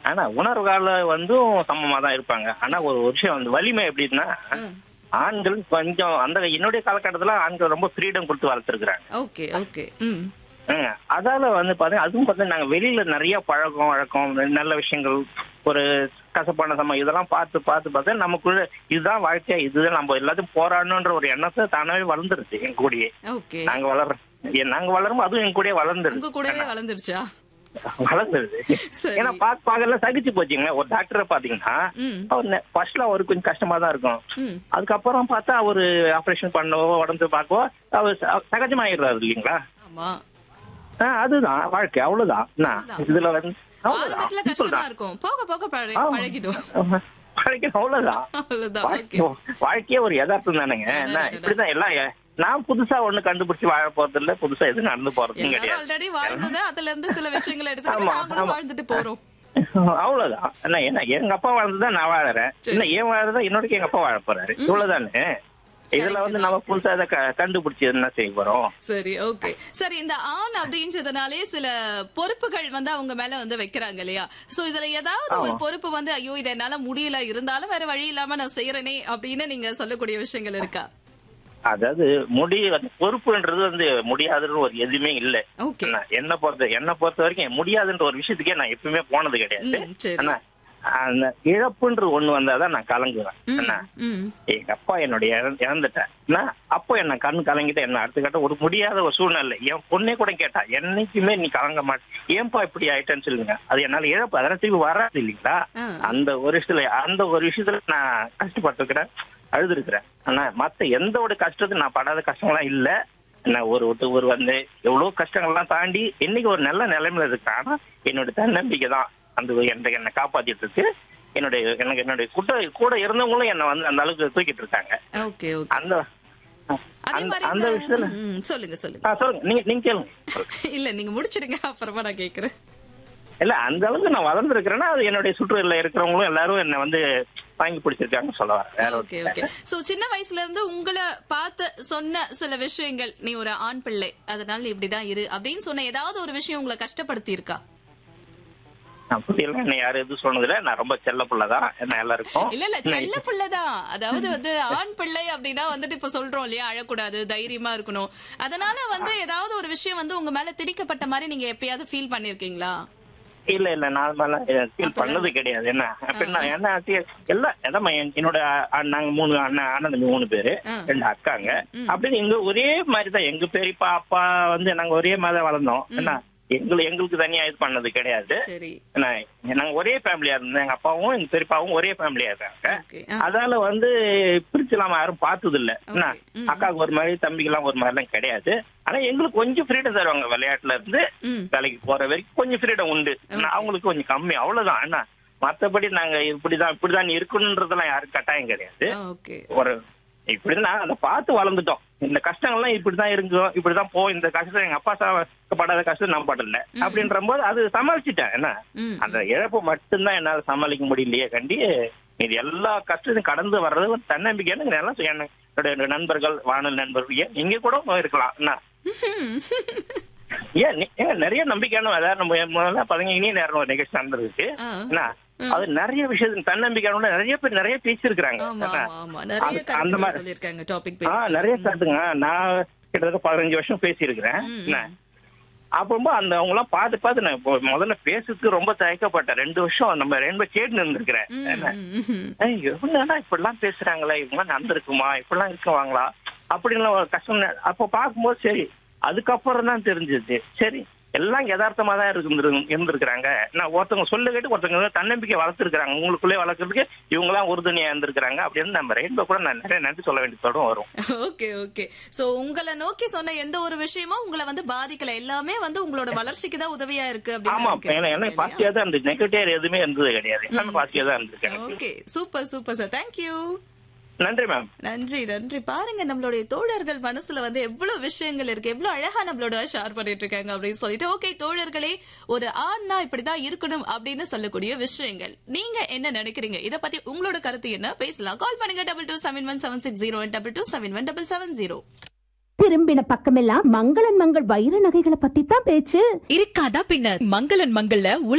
ஆனா உணர்வுகால வந்தும் சமமா தான் இருப்பாங்க ஆனா ஒரு விஷயம் வந்து வலிமை எப்படின்னா ம். ஆண்கள் கொஞ்சம் அந்த என்னுடைய காலகட்டத்துல ஆண்கள் ரொம்ப ஃப்ரீடம் கொடுத்து வளர்த்துருக்குறாங்க ஓகே ஓகே ம் ம், அதால வந்து பாத்தீங்கன்னா அதுவும் பார்த்தீங்கன்னா நாங்க வெளியில நிறைய பழக்கம் வழக்கம் நல்ல விஷயங்கள் ஒரு கசப்பான சமம் இதெல்லாம் பார்த்து பார்த்து பார்த்து நமக்குள்ள இதுதான் வாழ்க்கையா இதுதான் நம்ம எல்லாத்தையும் போராடணுன்ற ஒரு எண்ணத்தை தானாவே வளர்ந்துருச்சு எங்க கூடயே ஓகே நாங்க வளர்றோம் ஏ, நாங்க வளரும் அதுவும் எங்க கூடயே வளர்ந்துருது உங்க கூடவே வளர்ந்துருச்சா வளர்ந்துருது சரி. ஏன்னா பாக்க பாக்கெல்லாம் சகிச்சு போச்சுங்க ஒரு டாக்டரை பாத்தீங்கன்னா ம் அவர் ஃபர்ஸ்ட்ல அவருக்கு கொஞ்சம் கஷ்டமா தான் இருக்கும் ம் அதுக்கப்புறம் பார்த்தா அவரு ஆபரேஷன் பண்ணவோ உடம்பு பார்க்கவோ அவர் ச- சகஜமாயிடுறாரு இல்லைங்களா ஆமா ஆ, அதுதான் வாழ்க்கை அவ்வளவுதான் என்ன, அவ்வளவுதான். இதுல வந்து அவ்வளவுதான் ஆரம்பத்துல simple கஷ்டமா தான். இருக்கும் போக போக பழ- ஆமா. பழகிடும் வாழ்க்கை அவ்வளவுதான் அவ்வளவுதான் ஓகே வாழ்க்கை- வாழ்க்கையே ஒரு யதார்த்தம் தானுங்க என்ன இப்படிதான் எல்லாம் எ- நான் புதுசா ஒண்ணு கண்டுபிடிச்சு வாழ போறது இல்ல புதுசா எதுவும் நடந்து போறதும் எல்லாரும் கிடையாது ஆல்ரெடி வாழ்ந்தது அதுல இருந்து சில விஷயங்களை எடுத்துக்கிட்டு ஆமா, நாங்களும் ஆமா. வாழ்ந்துட்டு போறோம் அவ்வளவுதான் என்ன என்ன எங்க அப்பா வாழ்ந்துதான் நான் வாழறேன் சரி. என்ன ஏன் வாழறதா என்னோட எங்க அப்பா வாழ போறாரு இவ்வளவுதானே இதுல Correct வந்து நம்ம புதுசா இதை க- கண்டுபிடிச்சு என்ன செய்ய போறோம் சரி ஓகே சரி இந்த ஆண் அப்படின்றதுனாலே சில பொறுப்புகள் வந்து அவங்க மேல வந்து வைக்கிறாங்க இல்லையா சோ இதுல ஏதாவது ஒரு பொறுப்பு வந்து ஐயோ இது என்னால முடியல இருந்தாலும் வேற வழி இல்லாம நான் செய்யறேனே அப்படின்னு நீங்க சொல்லக்கூடிய விஷயங்கள் இருக்கா அதாவது முடி வந்து பொறுப்புன்றது வந்து முடியாதுன்ற ஒரு எதுவுமே இல்ல ஓகே என்ன, என்ன பொறுத்த என்ன பொறுத்த வரைக்கும் முடியாதுன்ற ஒரு விஷயத்துக்கே நான் எப்பவுமே போனது கிடையாது ம், சரி. என்ன, அந்த இழப்புன்ற ஒண்ணு வந்தாதான் நான் கலங்குவேன் என்ன ம் எங்க அப்பா என்னுடைய இறந்து- இறந்துட்டேன் நான் அப்போ என்ன கண் கலங்கிட்ட என்ன அடுத்த கட்ட ஒரு முடியாத ஒரு சூழ்நிலை என் பொண்ணே கூட கேட்டா என்னைக்குமே நீ கலங்க மாட்ட ஏன்பா இப்படி ஆயிட்டேன்னு சொல்லுங்க அது என்னால இழப்பு அதெல்லாம் திருப்பி வராது இல்லைங்களா ஆ. அந்த ஒரு விஷயத்துல அந்த ஒரு விஷயத்துல நான் கஷ்டப்பட்டிருக்கிறேன் அழுதுருக்கிறேன் ஆனா மத்த எந்த ஒரு கஷ்டத்தையும் நான் படாத கஷ்டங்கள்லாம் இல்ல நான் ஒரு ஒரு- ஒரு வந்து எவ்வளவு கஷ்டங்கள்லாம் தாண்டி இன்னைக்கு ஒரு நல்ல நிலைமையில இருக்கேன் ஆனா என்னோட தன்னம்பிக்கை தான் அந்த என்னை என்னை காப்பாத்திட்டு இருக்கு என்னுடைய எனக்கு என்னுடைய கூட கூட இருந்தவங்களும் என்ன வந்து அந்த அளவுக்கு தூக்கிட்டு இருக்காங்க ஓகே ஓகே அந்த அதே அந்த- மாதிரி அந்த இந்த- விஷயத்துல ம், சொல்லுங்க சொல்லுங்க ஆ, சொல்லுங்க நீங்க நீங்க கேளுங்க இல்ல நீங்க முடிச்சிடுங்க அப்புறமா நான் கேக்குறேன் இல்ல அந்த அளவுக்கு நான் வளர்ந்துருக்கிறேன்னா அது என்னுடைய சுற்றுல இருக்கிறவங்களும் எல்லாரும் என்ன வந்து வாங்கி பிடிச்சிருக்காங்கன்னு சொல்ல வரேன் வேற ஓகே ஓகே சோ சின்ன வயசுல இருந்து உங்களை பார்த்து சொன்ன சில விஷயங்கள் நீ ஒரு ஆண் பிள்ளை அதனால நீ இப்படிதான் இரு அப்படின்னு சொன்ன ஏதாவது ஒரு விஷயம் உங்களை கஷ்டப்படுத்தி இருக்கா அப்படியெல்லாம் என்ன யாரும் எதுவும் சொன்னதில்ல நான் ரொம்ப செல்ல பிள்ளைதான் என்ன எல்லாருக்கும் இல்ல இல்ல செல்ல பிள்ளைதான் அதாவது வந்து ஆண் பிள்ளை அப்படின்னா வந்துட்டு இப்ப சொல்றோம் இல்லையா அழக்கூடாது தைரியமா இருக்கணும் அதனால வந்து ஏதாவது ஒரு விஷயம் வந்து உங்க மேல திணிக்கப்பட்ட மாதிரி நீங்க எப்பயாவது ஃபீல் பண்ணிருக்கீங்களா இல்ல இல்ல நான் ஃபீல் பண்ணது கிடையாது என்ன அப்படின்னா என்ன ஆச்சு, எல்லாம் அதான் என்- என்னோட அ- நாங்க மூணு அண்ணன் அண்ணன் தம்பி மூணு பேரு ஆ. ரெண்டு அக்காங்க அப்படின்னு எங்க ஒரே மாதிரி தான் எங்க பெரியப்பா அப்பா வந்து நாங்க ஒரே மாதிரி தான் வளர்ந்தோம் என்ன எங்களுக்கு எங்களுக்கு தனியா இது பண்ணது கிடையாது சரி என்ன நாங்க ஒரே ஃபேமிலியா இருந்தோம் எங்க அப்பாவும் எங்க பெரியப்பாவும் ஒரே ஃபேமிலியா இருக்காங்க ஓகே அதால வந்து பிரிச்சுலாம் யாரும் பார்த்தது இல்ல என்ன Okay. ம். அக்காவுக்கு ஒரு மாதிரி தம்பிக்கு எல்லாம் ஒரு மாதிரி எல்லாம் கிடையாது ஆனா எங்களுக்கு கொஞ்சம் ஃப்ரீடம் தருவாங்க விளையாட்டுல இருந்து ம் வேலைக்கு போற வரைக்கும் கொஞ்சம் ஃப்ரீடம் உண்டு ஆனா அவங்களுக்கு கொஞ்சம் கம்மி அவ்வளவுதான் என்ன மத்தபடி நாங்க இப்படிதான் இப்படிதான் இருக்கணும்ன்றதெல்லாம் யாரும் கட்டாயம் கிடையாது ஓகே ஒரு இப்படிதான் அதை பார்த்து வளர்ந்துட்டோம் இந்த கஷ்டங்கள்லாம் இப்படிதான் இருக்கும் இப்படிதான் போ இந்த கஷ்டம் எங்க அப்பா சா- படாத கஷ்டம் நான் படல அப்படின்ற போது அது சமாளிச்சுட்டேன் என்ன ம் அந்த இழப்பு மட்டும்தான் என்னால சமாளிக்க முடியலையே கண்டி இது எல்லா கஷ்டத்தையும் கடந்து வர்றது ஒரு தன்னம்பிக்கைன்னு நல்லா சொ- என்ன- என்னுடைய நண்பர்கள் வானல் நண்பர்கள் ஏன் நீங்க கூட இருக்கலாம் என்ன ஏன் நீ- ஏன் நிறைய நம்பிக்கையான அதாவது நம்ம முதல்ல பதினஞ்சு நேரம் ஒரு நிகழ்ச்சி நடந்திருக்கு ஆ. என்ன அது நிறைய விஷயம் தன்னம்பிக்கையான நிறைய பேர் நிறைய பேசியிருக்கிறாங்க ஆமா என்ன? ஆமா ஆமா நிறைய அந்த- அந்த கருத்துக்கள் மாதிரி- சொல்லிருக்காங்க டாபிக் ஆ பேசி நிறைய கருத்துங்க நான் கிட்டத்தட்ட பதினஞ்சு வருஷம் பேசியிருக்கிறேன் ம், என்ன அப்போ அந்த அவங்க எல்லாம் பார்த்து பார்த்து நான் இப்போ முதல்ல பேசுறதுக்கு ரொம்ப தயக்கப்பட்டேன் ரெண்டு வருஷம் நம்ம ரெண்டு கேட்டு இருந்திருக்கிறேன் ம், என்ன ம், ம். ஏய், இவங்க இப்படிலாம் பேசுறாங்களா இவங்க நடந்திருக்குமா இப்படிலாம் இருக்குவாங்களா அப்படின்லாம் ஒரு கஷ்டம் நே- அப்போ பார்க்கும்போது சரி அதுக்கப்புறம் தான் தெரிஞ்சது சரி எல்லாம் யதார்த்தமா தான் இருந்து இருந்திருக்கிறாங்க நான் ஒருத்தவங்க சொல்ல கேட்டு ஒருத்தவங்க வந்து தன்னம்பிக்கை வளர்த்துருக்காங்க உங்களுக்குள்ளே வளர்க்கறதுக்கு இவங்களாம் உறுதுணையா இருந்திருக்கிறாங்க அப்படின்னு நம்ம ரெயின்போ கூட நான் நிறைய நன்றி சொல்ல வேண்டியதோட வரும் ஓகே ஓகே சோ உங்களை நோக்கி சொன்ன எந்த ஒரு விஷயமும் உங்களை வந்து பாதிக்கல எல்லாமே வந்து உங்களோட வளர்ச்சிக்கு தான் உதவியா இருக்கு ஆமா ஏன்னா என்ன அப்படின்னு பாசிட்டிவா தான் இருந்துச்சு நெகட்டிவ் எதுவுமே இருந்தது கிடையாது எல்லாமே பாசிட்டிவா தான் இருந்திருக்கு எனக்கு. Okay super super sir thank you நன்றி மேம் நன்றி நன்றி பாருங்க நம்மளுடைய தோழர்கள் மனசுல வந்து எவ்வளவு விஷயங்கள் இருக்கு எவ்வளவு அழகா நம்மளோட ஷேர் பண்ணிட்டு இருக்காங்க அப்படின்னு சொல்லிட்டு ஓகே தோழர்களே ஒரு ஆண்னா இப்படிதான் இருக்கணும் அப்படின்னு சொல்லக்கூடிய விஷயங்கள் நீங்க என்ன நினைக்கிறீங்க இத பத்தி உங்களோட கருத்து என்ன பேசலாம் கால் பண்ணுங்க double two seven one seven six zero double two seven one double seven zero திரும்பின பக்கமெல்லாம் மங்களன் மங்கள் வைர நகைகளை பத்தி தான் பேச்சு இருக்காதா பின்னர் மங்களன் மங்கள்ல